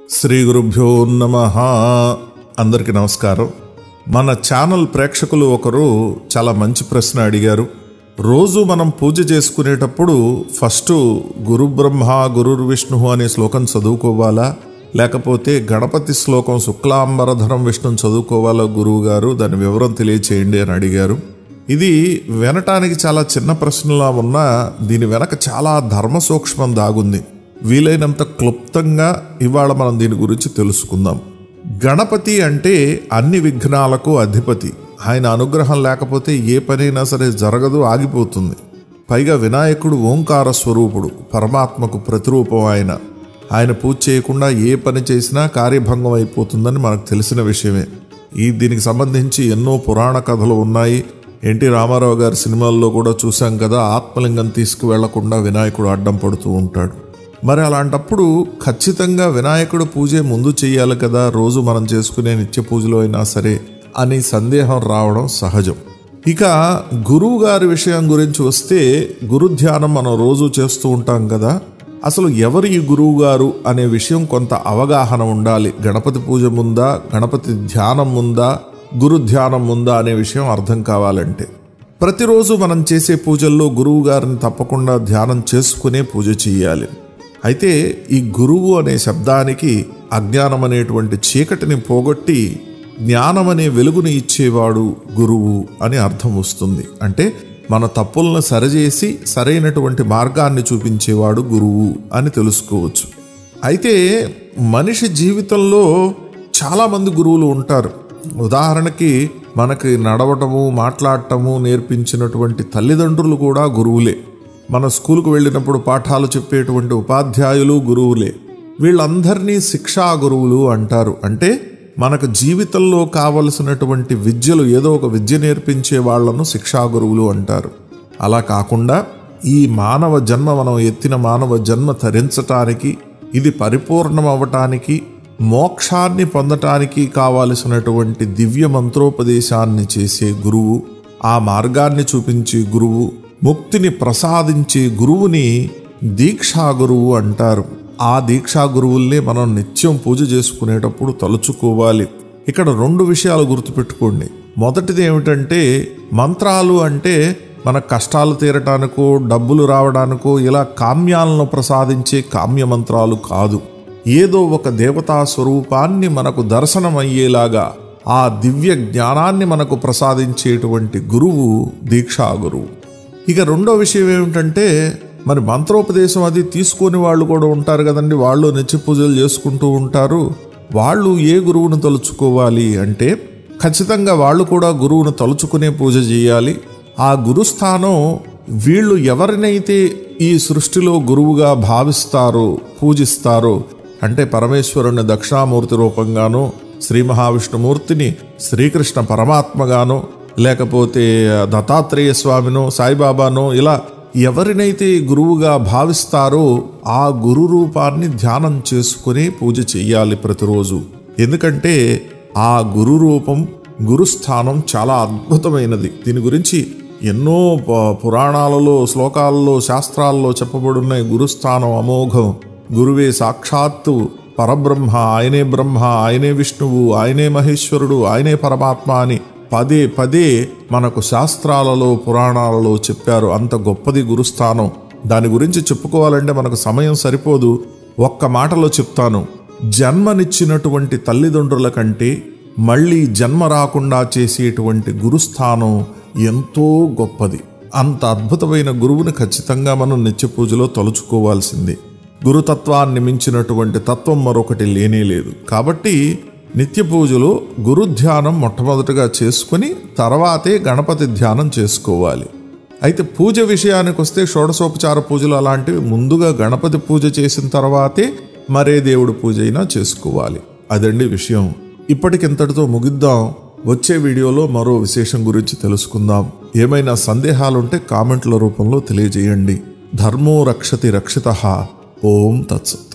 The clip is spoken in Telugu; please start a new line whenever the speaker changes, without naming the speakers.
శ్రీ గురుభ్యో నమ అందరికీ నమస్కారం మన ఛానల్ ప్రేక్షకులు ఒకరు చాలా మంచి ప్రశ్న అడిగారు రోజు మనం పూజ చేసుకునేటప్పుడు ఫస్ట్ గురు బ్రహ్మ గురుర్ విష్ణు అనే శ్లోకం చదువుకోవాలా లేకపోతే గణపతి శ్లోకం శుక్లాంబరధరం విష్ణుని చదువుకోవాలా గురువు గారు దాని వివరం తెలియచేయండి అని అడిగారు ఇది వినటానికి చాలా చిన్న ప్రశ్నలా ఉన్నా దీని వెనక చాలా ధర్మ సూక్ష్మం దాగుంది వీలైనంత క్లుప్తంగా ఇవాళ మనం దీని గురించి తెలుసుకుందాం గణపతి అంటే అన్ని విఘ్నాలకు అధిపతి ఆయన అనుగ్రహం లేకపోతే ఏ పనైనా సరే జరగదు ఆగిపోతుంది పైగా వినాయకుడు ఓంకార స్వరూపుడు పరమాత్మకు ప్రతిరూపం ఆయన ఆయన పూజ చేయకుండా ఏ పని చేసినా కార్యభంగం అయిపోతుందని మనకు తెలిసిన విషయమే ఈ దీనికి సంబంధించి ఎన్నో పురాణ కథలు ఉన్నాయి ఎన్టీ రామారావు గారి సినిమాల్లో కూడా చూసాం కదా ఆత్మలింగం తీసుకువెళ్లకుండా వినాయకుడు అడ్డం పడుతూ ఉంటాడు మరి అలాంటప్పుడు ఖచ్చితంగా వినాయకుడు పూజే ముందు చేయాలి కదా రోజు మనం చేసుకునే నిత్య పూజలో అయినా సరే అని సందేహం రావడం సహజం ఇక గురువు గారి విషయం గురించి వస్తే గురు ధ్యానం మనం రోజు చేస్తూ ఉంటాం కదా అసలు ఎవరు ఈ గురువు గారు అనే విషయం కొంత అవగాహన ఉండాలి గణపతి పూజ ముందా గణపతి ధ్యానం ముందా గురు ధ్యానం ముందా అనే విషయం అర్థం కావాలంటే ప్రతిరోజు మనం చేసే పూజల్లో గురువు గారిని తప్పకుండా ధ్యానం చేసుకునే పూజ చేయాలి అయితే ఈ గురువు అనే శబ్దానికి అజ్ఞానం అనేటువంటి చీకటిని పోగొట్టి జ్ఞానం అనే వెలుగుని ఇచ్చేవాడు గురువు అని అర్థం వస్తుంది అంటే మన తప్పులను సరిచేసి సరైనటువంటి మార్గాన్ని చూపించేవాడు గురువు అని తెలుసుకోవచ్చు అయితే మనిషి జీవితంలో చాలామంది గురువులు ఉంటారు ఉదాహరణకి మనకి నడవటము మాట్లాడటము నేర్పించినటువంటి తల్లిదండ్రులు కూడా గురువులే మన స్కూల్కు వెళ్ళినప్పుడు పాఠాలు చెప్పేటువంటి ఉపాధ్యాయులు గురువులే వీళ్ళందరినీ శిక్షా గురువులు అంటారు అంటే మనకు జీవితంలో కావలసినటువంటి విద్యలు ఏదో ఒక విద్య నేర్పించే వాళ్లను శిక్షా గురువులు అంటారు అలా కాకుండా ఈ మానవ జన్మ మనం ఎత్తిన మానవ జన్మ తరించటానికి ఇది పరిపూర్ణం అవ్వటానికి మోక్షాన్ని పొందటానికి కావలసినటువంటి దివ్య మంత్రోపదేశాన్ని చేసే గురువు ఆ మార్గాన్ని చూపించే గురువు ముక్తిని ప్రసాదించే గురువుని దీక్షా గురువు అంటారు ఆ దీక్షా గురువుల్ని మనం నిత్యం పూజ చేసుకునేటప్పుడు తలుచుకోవాలి ఇక్కడ రెండు విషయాలు గుర్తుపెట్టుకోండి మొదటిది ఏమిటంటే మంత్రాలు అంటే మన కష్టాలు తీరటానికో డబ్బులు రావడానికో ఇలా కామ్యాలను ప్రసాదించే కామ్య మంత్రాలు కాదు ఏదో ఒక దేవతా స్వరూపాన్ని మనకు దర్శనమయ్యేలాగా ఆ దివ్య జ్ఞానాన్ని మనకు ప్రసాదించేటువంటి గురువు దీక్షా గురువు ఇక రెండో విషయం ఏమిటంటే మరి మంత్రోపదేశం అది తీసుకొని వాళ్ళు కూడా ఉంటారు కదండి వాళ్ళు నిత్య పూజలు చేసుకుంటూ ఉంటారు వాళ్ళు ఏ గురువును తలుచుకోవాలి అంటే ఖచ్చితంగా వాళ్ళు కూడా గురువును తలుచుకునే పూజ చేయాలి ఆ గురుస్థానం వీళ్ళు ఎవరినైతే ఈ సృష్టిలో గురువుగా భావిస్తారో పూజిస్తారో అంటే పరమేశ్వరుని దక్షిణామూర్తి రూపంగానో శ్రీ మహావిష్ణుమూర్తిని శ్రీకృష్ణ పరమాత్మగానో లేకపోతే దత్తాత్రేయ స్వామినో సాయిబాబానో ఇలా ఎవరినైతే గురువుగా భావిస్తారో ఆ గురు రూపాన్ని ధ్యానం చేసుకుని పూజ చెయ్యాలి ప్రతిరోజు ఎందుకంటే ఆ గురు రూపం గురుస్థానం చాలా అద్భుతమైనది దీని గురించి ఎన్నో పురాణాలలో శ్లోకాలలో శాస్త్రాల్లో చెప్పబడున్నాయి గురుస్థానం అమోఘం గురువే సాక్షాత్తు పరబ్రహ్మ ఆయనే బ్రహ్మ ఆయనే విష్ణువు ఆయనే మహేశ్వరుడు ఆయనే పరమాత్మ అని పదే పదే మనకు శాస్త్రాలలో పురాణాలలో చెప్పారు అంత గొప్పది గురుస్థానం దాని గురించి చెప్పుకోవాలంటే మనకు సమయం సరిపోదు ఒక్క మాటలో చెప్తాను జన్మనిచ్చినటువంటి తల్లిదండ్రుల కంటే మళ్ళీ జన్మ రాకుండా చేసేటువంటి గురుస్థానం ఎంతో గొప్పది అంత అద్భుతమైన గురువుని ఖచ్చితంగా మనం నిత్య పూజలో తలుచుకోవాల్సిందే గురుతత్వాన్ని మించినటువంటి తత్వం మరొకటి లేనే లేదు కాబట్టి నిత్య పూజలో గురు ధ్యానం మొట్టమొదటిగా చేసుకుని తర్వాతే గణపతి ధ్యానం చేసుకోవాలి అయితే పూజ విషయానికి వస్తే షోడశోపచార పూజలు అలాంటివి ముందుగా గణపతి పూజ చేసిన తర్వాతే మరే దేవుడు పూజ అయినా చేసుకోవాలి అదండి విషయం ఇప్పటికింతటితో ముగిద్దాం వచ్చే వీడియోలో మరో విశేషం గురించి తెలుసుకుందాం ఏమైనా సందేహాలుంటే కామెంట్ల రూపంలో తెలియజేయండి ధర్మో రక్షతి రక్షిత ఓం తత్సత్